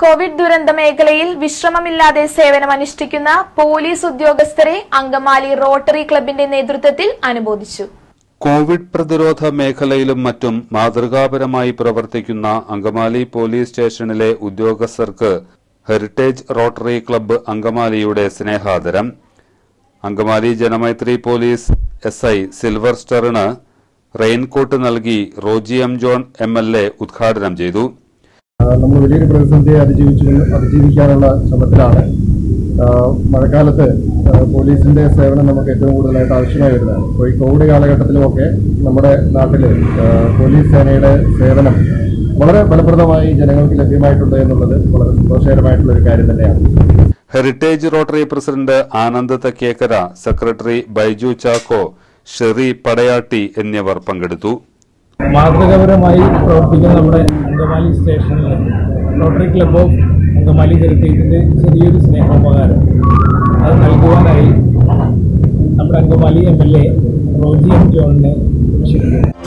Covid ദുരന്ത മേഖലയിൽ വിശ്രമമില്ലാതെ സേവനമനുഷ്ഠിക്കുന്ന police ഉദ്യോഗസ്ഥരെ അങ്കമാലി റോട്ടറി ക്ലബിന്റെ നേതൃത്വത്തിൽ അനുമോദിച്ചു കോവിഡ് പ്രതിരോധ മേഖലയിലും മറ്റും മാതൃകാപരമായി പ്രവർത്തിക്കുന്ന അങ്കമാലി പോലീസ് സ്റ്റേഷനിലെ ഉദ്യോഗസ്ഥർക്ക് ഹെറിറ്റേജ് റോട്ടറി ക്ലബ്ബ് അങ്കമാലിയുടെ സ്നേഹാദരം Angamaly Janamaithri police S I silver സ്റ്റാറിന് റെയിൻകോട്ട് നൽകി Roji M John M L A ഉദ്ഘാടനം ചെയ്തു നമ്മൾ വലിയൊരു പ്രതിസന്ധിയെ അതിജീവിച്ചു അതിജീവിക്കാനുള്ള ശ്രമത്തിലാണ് ആ, മഴക്കാലത്ത് ആ, പോലീസിന്റെ സേവനം നമുക്ക് ഏറ്റവും കൂടുതലായിട്ട് ആവശ്യമായി വരുന്നത് അപ്പോൾ ഈ കോവിഡ് കാലഘട്ടത്തിലുമൊക്കെ നമ്മുടെ നാട്ടിൽ പോലീസ് സേനയുടെ സേവനം വളരെ ഫലപ്രദമായി ജനങ്ങൾക്ക് ലഭ്യമായിട്ടുണ്ട് എന്നുള്ളത് വളരെ സന്തോഷകരമായിട്ടുള്ള ഒരു കാര്യം തന്നെയാണ് heritage rotary president Anand Thakkekara secretary Baiju Chacko Sherry Padayatti എന്നിവർ പങ്കെടുത്തു മാതൃകാപരമായി പ്രവർത്തിക്കുന്ന നമ്മുടെ അങ്കമാലി സ്റ്റേഷനിൽ റോട്ടറി ക്ലബ് ഓഫ് അങ്കമാലി ഹെറിറ്റേജിൻ്റെ ചെറിയൊരു സ്നേഹോപകാരം അത് നൽകുവാനായി നമ്മുടെ Angamaly M L A Roji M ജോണിനെ ക്ഷണിക്കുന്നു